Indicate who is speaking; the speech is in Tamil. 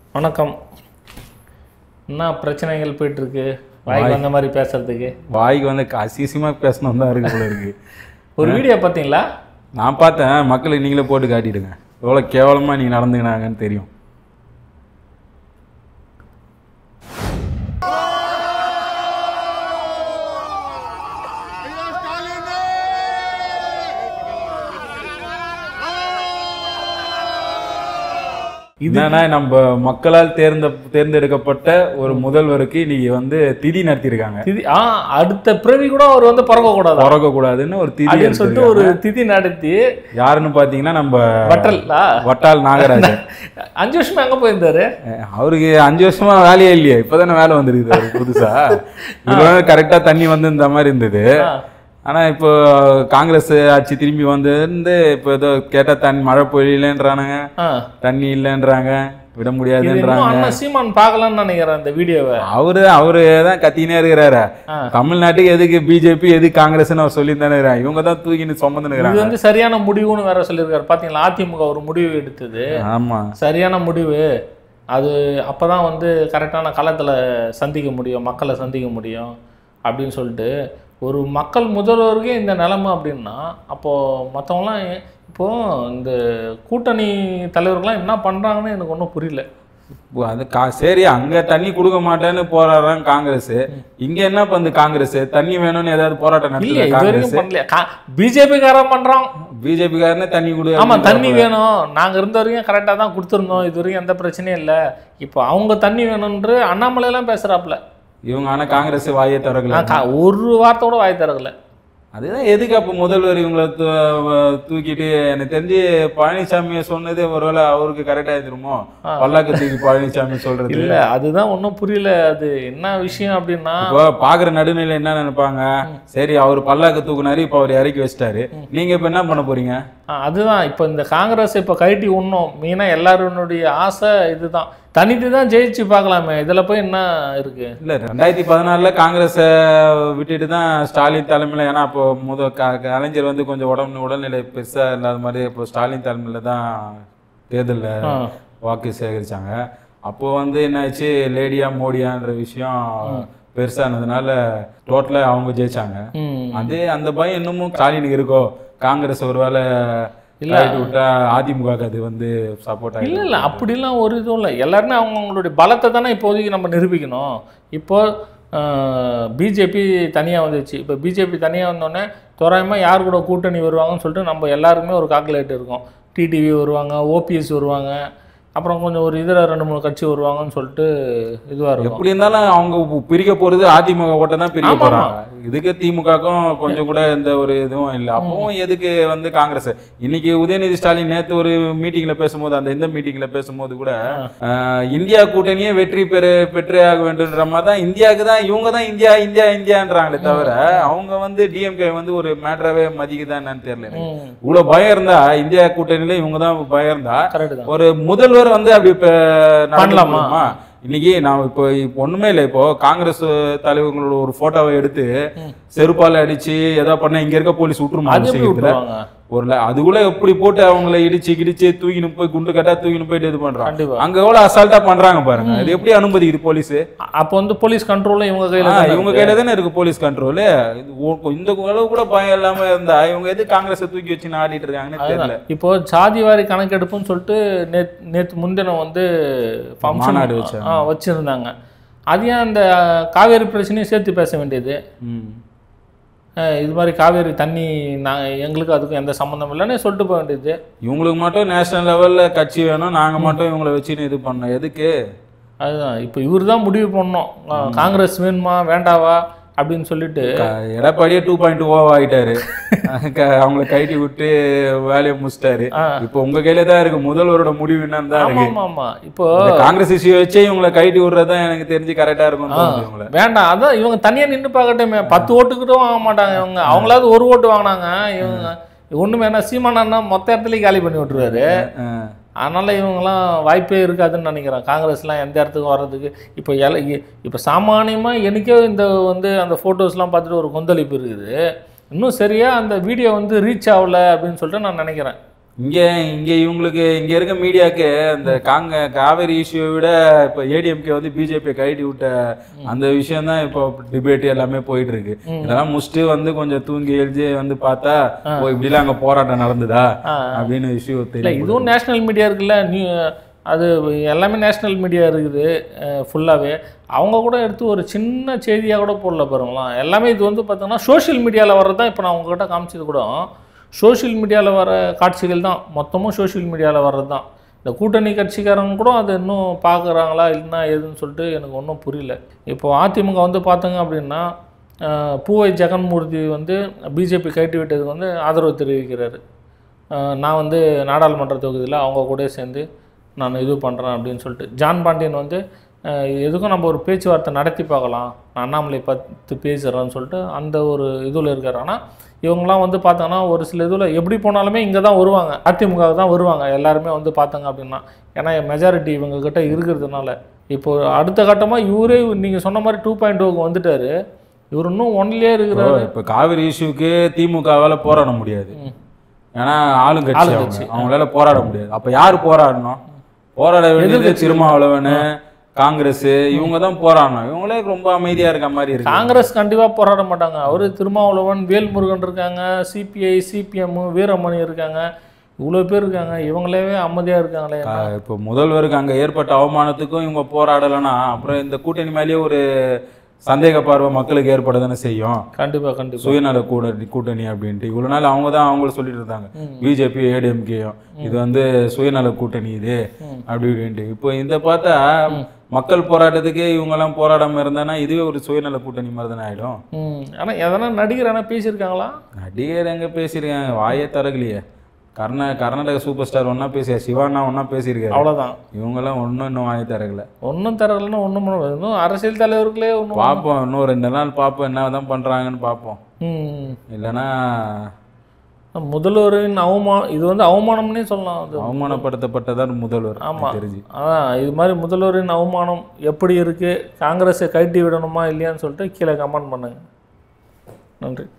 Speaker 1: வணக்கம் என்ன பிரச்சனைகள் போயிட்டு இருக்கு வாய்க்கு வந்த மாதிரி பேசுறதுக்கு
Speaker 2: வாய்க்கு வந்து அசிசியமாக பேசணும் தான் இருக்கு போல இருக்கு
Speaker 1: ஒரு வீடியோ பார்த்தீங்களா
Speaker 2: நான் பார்த்தேன் மக்களுக்கு நீங்களே போட்டு காட்டிடுங்க எவ்வளோ கேவலமாக நீங்கள் நடந்துக்கினாங்கன்னு தெரியும் என்னன்னா நம்ம மக்களால் தேர்ந்த தேர்ந்தெடுக்கப்பட்ட ஒரு முதல்வருக்கு நீங்க வந்து திதி நடத்தியிருக்காங்க
Speaker 1: திதி ஆ அடுத்த பிறவி கூட அவர் வந்து பிறக்க கூடாது
Speaker 2: பிறக்க கூடாதுன்னு ஒரு திதி
Speaker 1: அப்படின்னு சொல்லிட்டு
Speaker 2: எடுத்திருக்காங்க.
Speaker 1: ஒரு திதி நடத்தி
Speaker 2: யாருன்னு பாத்தீங்கன்னா நம்ம
Speaker 1: வட்டல்லா
Speaker 2: வட்டால் நாகராஜன்
Speaker 1: அஞ்சு வருஷமா எங்க போயிருந்தாரு
Speaker 2: அஹ் அவருக்கு அஞ்சு வருஷமா வேலையே இல்லையே இப்பதானே வேலை வந்திருக்குது அவருக்கு புதுசா இவ்வளவு கரெக்டா தண்ணி வந்து இந்த மாதிரி இருந்தது
Speaker 1: ஆ.
Speaker 2: ஆனா இப்போ காங்கிரஸ் ஆட்சி திரும்பி வந்து இப்போ ஏதோ கேட்டா தண்ணி மழை பொழியலன்றானுங்க
Speaker 1: ஆ.
Speaker 2: தண்ணி இல்லைன்றாங்க விட
Speaker 1: இது இன்னும்
Speaker 2: முடியாதுன்றாங்க
Speaker 1: அண்ணன் சீமான் பார்க்கலாம்னு நினைக்கிறேன் இந்த வீடியோவை
Speaker 2: அவரு அவரு தான் கத்தினே இருக்கிறாரு
Speaker 1: ஆ.
Speaker 2: தமிழ்நாட்டுக்கு எதுக்கு பிஜேபி எதுக்கு காங்கிரஸ்னு அவர் சொல்லி தானே இருக்கிறாங்க இவங்க தான் தூக்கின்னு சுமந்துன்னு
Speaker 1: இது
Speaker 2: இருக்கிறாங்க
Speaker 1: வந்து சரியான முடிவுன்னு வேற சொல்லியிருக்காரு பாத்தீங்களா அதிமுக ஒரு முடிவு எடுத்தது
Speaker 2: ஆமா
Speaker 1: சரியான முடிவு அது அப்பதான் வந்து கரெக்டான களத்தில் சந்திக்க முடியும் மக்களை சந்திக்க முடியும் அப்படின்னு சொல்லிட்டு ஒரு மக்கள் முதல்வருக்கே இந்த நிலைமை அப்படின்னா அப்போது மற்றவங்களாம் இப்போ இந்த கூட்டணி தலைவர்கள்லாம் என்ன பண்ணுறாங்கன்னு எனக்கு ஒன்றும் புரியல
Speaker 2: இப்போ அது கா சரி அங்க தண்ணி கொடுக்க மாட்டேன்னு போராடுறாங்க காங்கிரஸ் இங்க என்ன பண்ணுது காங்கிரஸ் தண்ணி வேணும்னு ஏதாவது போராட்டம்
Speaker 1: இல்லையே
Speaker 2: நடத்துது
Speaker 1: இது
Speaker 2: காங்கிரஸ்
Speaker 1: வரைக்கும் பண்ணலையா பிஜேபிக்காரன் பண்ணுறான்
Speaker 2: பிஜேபி காரனே தண்ணி கொடு
Speaker 1: ஆமாம் தண்ணி வேணும் நாங்கள் இருந்த வரைக்கும் கரெக்டாக தான் கொடுத்துருந்தோம் இது வரைக்கும் எந்த பிரச்சனையும் இல்லை இப்போ அவங்க தண்ணி வேணும்ன்று அண்ணாமலையெல்லாம் பேசுகிறாப்புல
Speaker 2: இவங்க ஆனா காங்கிரஸ் வாயே திறக்கல
Speaker 1: நான் கா- ஒரு வார்த்தை கூட வாய் திறக்கல
Speaker 2: அதுதான் எதுக்கு அப்ப முதல்வர் இவங்களை தூ- தூக்கிட்டு எனக்கு தெரிஞ்சு பழனிசாமியை சொன்னது ஒருவேளை அவருக்கு கரெக்டா இருந்துருமோ பல்லாக்கு தூக்கி பழனிசாமி சொல்றது
Speaker 1: இல்ல அதுதான் ஒன்றும் புரியல அது என்ன விஷயம் அப்படின்னா
Speaker 2: இப்போ பாக்குற நடுநிலை என்ன நினைப்பாங்க சரி அவர் பல்லாக்கு தூக்குனாரு இப்ப அவர் இறக்கி வச்சிட்டாரு நீங்க இப்ப என்ன பண்ண போறீங்க
Speaker 1: ஆ, அதுதான் இப்போ இந்த காங்கிரஸ் இப்போ கழட்டி உண்ணும் மெயினாக எல்லாருடைய ஆசை இதுதான் தனித்து தான் ஜெயிச்சு பார்க்கலாமே இதில் போய் என்ன இருக்கு
Speaker 2: இல்ல ரெண்டாயிரத்தி பதினாலுல காங்கிரஸை விட்டுட்டு தான் ஸ்டாலின் தலைமையில ஏன்னா அப்போ முத க- கலைஞர் வந்து கொஞ்சம் உடம்பு உடல்நிலை பெருசா இல்லாத மாதிரி இப்போ ஸ்டாலின் தலைமையில தான் தேர்தல்ல
Speaker 1: ஆ,
Speaker 2: வாக்கு சேகரிச்சாங்க அப்போ வந்து என்னாச்சு லேடியா மோடியான்ற விஷயம் பெருசானதுனால டோட்டலா அவங்க ஜெயிச்சாங்க
Speaker 1: ம்
Speaker 2: அதே அந்த பயம் இன்னமும் ஸ்டாலினுக்கு இருக்கோ காங்கிரஸ் ஒருவேளை
Speaker 1: இல்ல.
Speaker 2: இல்ல விட்டா அதிமுக அது வந்து சப்போர்ட்
Speaker 1: இல்லை
Speaker 2: ஆகிடும்
Speaker 1: இல்லை அப்படிலாம் ஒரு இதுவும் இல்லை எல்லாருமே அவங்கவுங்களுடைய பலத்தை தானே இப்போதைக்கு நம்ம நிரூபிக்கணும் இப்போ பிஜேபி தனியாக வந்துச்சு இப்போ பிஜேபி தனியாக வந்தோடனே தோராயமாக யார் கூட கூட்டணி வருவாங்கன்னு சொல்லிட்டு நம்ம எல்லாருக்குமே ஒரு கால்குலேட் இருக்கும் டிடிவி வருவாங்க ஓபிஎஸ் வருவாங்க அப்புறம் கொஞ்சம் ஒரு இதில் ரெண்டு மூணு கட்சி வருவாங்கன்னு சொல்லிட்டு இதுவாக இருக்கும்
Speaker 2: எப்படி இருந்தாலும் அவங்க பு- பிரிக்க போறது அதிமுக ஓட்டை தான் பிரிக்க
Speaker 1: ஆமா,
Speaker 2: போறாங்க இதுக்கு திமுகக்கும் கொஞ்சம் கூட எந்த ஒரு இதுவும் இல்லை அப்பவும் எதுக்கு வந்து காங்கிரஸ் இன்னைக்கு உதயநிதி ஸ்டாலின் நேத்து ஒரு மீட்டிங்ல பேசும்போது அந்த இந்த மீட்டிங்ல பேசும்போது கூட ஆஹ், இந்தியா கூட்டணியே வெற்றி பெறு பெற்றே ஆக வேண்டும்ன்ற மாதிரி தான் இந்தியாவுக்கு தான் இவங்க தான் இந்தியா இந்தியா இந்தியான்றாங்களே தவிர அவங்க வந்து டிஎம்கே வந்து ஒரு மேட்டராகவே மதிக்குதா என்னன்னு தெரியல எனக்கு.
Speaker 1: ம்
Speaker 2: இவ்வளவு பயம் இருந்தா இந்தியா கூட்டணியில இவங்க தான் பயம் இருந்தா
Speaker 1: கரெக்டு தான்
Speaker 2: ஒரு முதல்வர் வந்து அப்படி இப்ப நடந்து
Speaker 1: பண்ணலாமா?
Speaker 2: முடியுமா? இன்னைக்கு நான் இப்போ இப்போ ஒண்ணுமே இல்லை இப்போ காங்கிரஸ் தலைவர்களோட ஒரு போட்டோவை எடுத்து செருப்பால அடிச்சு ஏதோ பண்ண இங்க இருக்க போலீஸ் விட்டுருமா
Speaker 1: அது எப்படி
Speaker 2: சீக்கிரத்துல
Speaker 1: விட்டுருவாங்க
Speaker 2: ஒரு ல- அது கூட எப்படி போட்டு அவங்கள இடிச்சு கிடிச்சு தூக்கின்னு போய் குண்டு கட்டா தூக்கின்னு போயிட்டு இது பண்றாங்க
Speaker 1: கண்டிப்பா
Speaker 2: அங்க எவ்வளவு அசால்ட்டா பண்றாங்க பாருங்க அது எப்படி அனுமதிக்குது போலீஸ்
Speaker 1: அப்போ வந்து போலீஸ் கண்ட்ரோலும் இவங்க கையில் தான்
Speaker 2: இவங்க கையில தானே இருக்கு போலீஸ் கண்ட்ரோல் இந்த அளவு கூட பயம் இல்லாம இருந்தா இவங்க எது காங்கிரஸ் தூக்கி வச்சு ஆடிட்டு இருக்காங்கன்னு தெரியல
Speaker 1: அதுதான். இப்போ ஜாதி வாரி கணக்கெடுப்புன்னு சொல்லிட்டு நேத் நேற்று முன்தினம் வந்து ஃபங்க்ஷன்
Speaker 2: மாநாடு வச்சாங்க.
Speaker 1: ஆ வச்சுருந்தாங்க அது ஏன் அந்த காவேரி பிரச்சனையும் சேர்த்து பேச வேண்டியது
Speaker 2: ம்.
Speaker 1: அஹ் இது மாதிரி காவேரி தண்ணி நான் எங்களுக்கு அதுக்கும் எந்த சம்மந்தம் இல்லைன்னு சொல்லிட்டு போக வேண்டியது
Speaker 2: இவங்களுக்கு மட்டும் நேஷனல் லெவல்ல கட்சி வேணும் நாங்க மட்டும் இவங்களை வச்சுன்னு இது பண்ணோம் எதுக்கு
Speaker 1: அதுதான் இப்போ இவர் தான் முடிவு பண்ணோம் அஹ் காங்கிரஸ் வேணுமா வேண்டாவா அப்படின்னு சொல்லிட்டு
Speaker 2: க- எடப்பாடியே டூ பாயிண்ட் ஓ ஆயிட்டாரு க- அவங்கள கைட்டி விட்டு வேலையை முடிச்சிட்டாரு
Speaker 1: ஆ.
Speaker 2: இப்போ உங்க கையில தான் இருக்கு முதல்வரோட முடிவு என்னன்னு தான்
Speaker 1: ஆமா
Speaker 2: இருக்கு
Speaker 1: ஆமா ஆமா இப்போ
Speaker 2: இந்த காங்கிரஸ் இஷ்யூ வச்சே இவங்களை கைட்டி விடுறது தான் எனக்கு தெரிஞ்சு கரெக்டா இருக்கும் தோணுது இவங்களை
Speaker 1: வேண்டாம் அதான் இவங்க தனியா நின்று பார்க்கட்டுமே பத்து ஓட்டுக்கிட்டும் வாங்க மாட்டாங்க இவங்க அவங்களாவது ஒரு ஓட்டு வாங்கினாங்க இவங்க ஒண்ணுமே என்ன சீமானா மொத்த இடத்துலயும் காலி பண்ணி விட்டுருவாரு
Speaker 2: ஆ.
Speaker 1: அதனால இவங்கெல்லாம் வாய்ப்பே இருக்காதுன்னு நினைக்கிறேன் காங்கிரஸ்லாம் எந்த இடத்துக்கும் வர்றதுக்கு இப்போ எல இப்போ சாமானியமாக எனக்கே இந்த வந்து அந்த ஃபோட்டோஸ்லாம் பார்த்துட்டு ஒரு கொந்தளிப்பு இருக்குது இன்னும் சரியா அந்த வீடியோ வந்து ரீச் ஆகல அப்படின்னு சொல்லிட்டு நான் நினைக்கிறேன்
Speaker 2: இங்க இங்க இவங்களுக்கு இங்க இருக்க மீடியாக்கு அந்த காங்க காவேரி இஷ்யூவை விட இப்ப ஏடிஎம்கே வந்து பிஜேபி கழட்டி விட்ட அந்த விஷயம் தான் இப்போ டிபேட் எல்லாமே போயிட்டு இருக்கு இதெல்லாம் முடிச்சுட்டு வந்து கொஞ்சம் தூங்கி எழுதி வந்து பார்த்தா ஓ இப்படிலாம் அங்க போராட்டம் நடந்ததா
Speaker 1: ஆ.
Speaker 2: அப்படின்னு இஷ்யூ
Speaker 1: இல்லை
Speaker 2: தெரியும்
Speaker 1: இதுவும் நேஷ்னல் மீடியா இருக்குல்ல நியூ அது எல்லாமே நேஷ்னல் மீடியா இருக்குது ஃபுல்லாகவே அவங்க கூட எடுத்து ஒரு சின்ன செய்தியாக கூட போடல பாருங்களேன் எல்லாமே இது வந்து பார்த்தோன்னா சோஷியல் மீடியாவில் வர்றது தான் இப்போ நான் உங்ககிட்ட காமிச்சது கூட சோஷியல் மீடியாவில் வர காட்சிகள் தான் மொத்தமும் சோஷியல் மீடியாவில் வர்றது தான் இந்த கூட்டணி கட்சிக்காரங்க கூட அதை இன்னும் பார்க்குறாங்களா இல்லைன்னா ஏதுன்னு சொல்லிட்டு எனக்கு ஒன்றும் புரியல இப்போ அதிமுக வந்து பார்த்தோங்க அப்படின்னா அஹ், பூவை ஜெகன்மூர்த்தி வந்து பிஜேபி கைட்டு விட்டதுக்கு வந்து ஆதரவு தெரிவிக்கிறாரு அஹ் நான் வந்து நாடாளுமன்ற தொகுதியில் அவங்க கூட சேர்ந்து நான் இது பண்ணுறேன் அப்படின்னு சொல்லிட்டு ஜான் பாண்டியன் வந்து அஹ் எதுக்கும் நம்ம ஒரு பேச்சுவார்த்தை நடத்தி பார்க்கலாம் நான் அண்ணாமலை பத்து பேசுகிறேன்னு சொல்லிட்டு அந்த ஒரு இதில் இருக்கார் ஆனால் இவங்கெல்லாம் வந்து பார்த்தாங்கன்னா ஒரு சில இதில் எப்படி போனாலுமே இங்கே தான் வருவாங்க அதிமுக தான் வருவாங்க எல்லாருமே வந்து பார்த்தாங்க அப்படின்னா ஏன்னா மெஜாரிட்டி இவங்க கிட்ட இருக்கிறதுனால இப்போ அடுத்த கட்டமாக இவரே நீங்கள் சொன்ன மாதிரி டூ பாயிண்ட் டூக்கு வந்துட்டாரு இவர் இன்னும் ஒன்லேயே இருக்கிறாரு
Speaker 2: இப்ப காவிரி இஷ்யூக்கு திமுகவால போராட முடியாது ஏன்னா ஆளுங்கட்சி அவங்க
Speaker 1: ஆளுங்கட்சி.
Speaker 2: அவங்களால போராட முடியாது அப்ப யார் போராடணும் போராட வேண்டியது
Speaker 1: எதிர்க்கட்சி.
Speaker 2: திருமாவளவன் காங்கிரஸ் இவங்க தான் போராடணும் இவங்களே ரொம்ப அமைதியா இருக்க மாதிரி இருக்கு
Speaker 1: காங்கிரஸ் கண்டிப்பாக போராட மாட்டாங்க அவர் திருமாவளவன் வேல்முருகன் இருக்காங்க சிபிஐ சிபிஎம் வீரமணி இருக்காங்க இவ்வளோ பேர் இருக்காங்க இவங்களே அமைதியாக இருக்காங்களே
Speaker 2: கா- இப்போ முதல்வருக்கு அங்க ஏற்பட்ட அவமானத்துக்கும் இவங்க போராடலைன்னா அப்புறம் இந்த கூட்டணி மேலேயே ஒரு சந்தேக பார்வை மக்களுக்கு ஏற்பட தானே செய்யும்
Speaker 1: கண்டிப்பாக கண்டிப்பாக
Speaker 2: சுயநல கூட்டணி கூட்டணி அப்படின்ட்டு இவ்வளவு நாள் அவங்க தான் அவங்கள சொல்லிட்டு இருந்தாங்க பிஜேபி ஏடிஎம்கேயும் இது வந்து சுயநல கூட்டணி இது அப்படி இப்படின்ட்டு இப்போ இந்த பார்த்தா மக்கள் போராட்டத்துக்கே இவங்க எல்லாம் போராடாம இருந்தானா இதுவே ஒரு சுயநல கூட்டணி மாதிரி தானே ஆயிடும்
Speaker 1: ம் ஆனால் எதனா நடிகர் ஆனால் பேசியிருக்காங்களா
Speaker 2: நடிகர் எங்க பேசியிருக்காங்க வாயே தரகலையே கர்நா கர்நாடக சூப்பர் ஸ்டார் ஒன்னா பேசிய சிவானா ஒன்னா பேசியிருக்காரு
Speaker 1: அவ்வளோதான்
Speaker 2: இவங்கெல்லாம் ஒன்றும் இன்னும் வாயை தரகல
Speaker 1: ஒன்றும் தரலன்னா ஒன்றும் பண்ண முடியாது. இன்னும் அரசியல் தலைவர்களே ஒன்றும்
Speaker 2: பார்ப்போம் இன்னும் ரெண்டு நாள் பார்ப்போம் என்ன தான் பண்றாங்கன்னு பார்ப்போம்
Speaker 1: ம்
Speaker 2: இல்லைன்னா
Speaker 1: முதல்வரின் அவமானம் இது வந்து அவமானம்னே சொல்லலாம் அது
Speaker 2: அவமானப்படுத்தப்பட்டதான் முதல்வர்
Speaker 1: ஆமா.
Speaker 2: எனக்கு தெரிஞ்சு
Speaker 1: அதான் இது மாதிரி முதல்வரின் அவமானம் எப்படி இருக்குது காங்கிரஸை கழட்டி விடணுமா இல்லையான்னு சொல்லிட்டு கீழே கமெண்ட் பண்ணுங்க நன்றி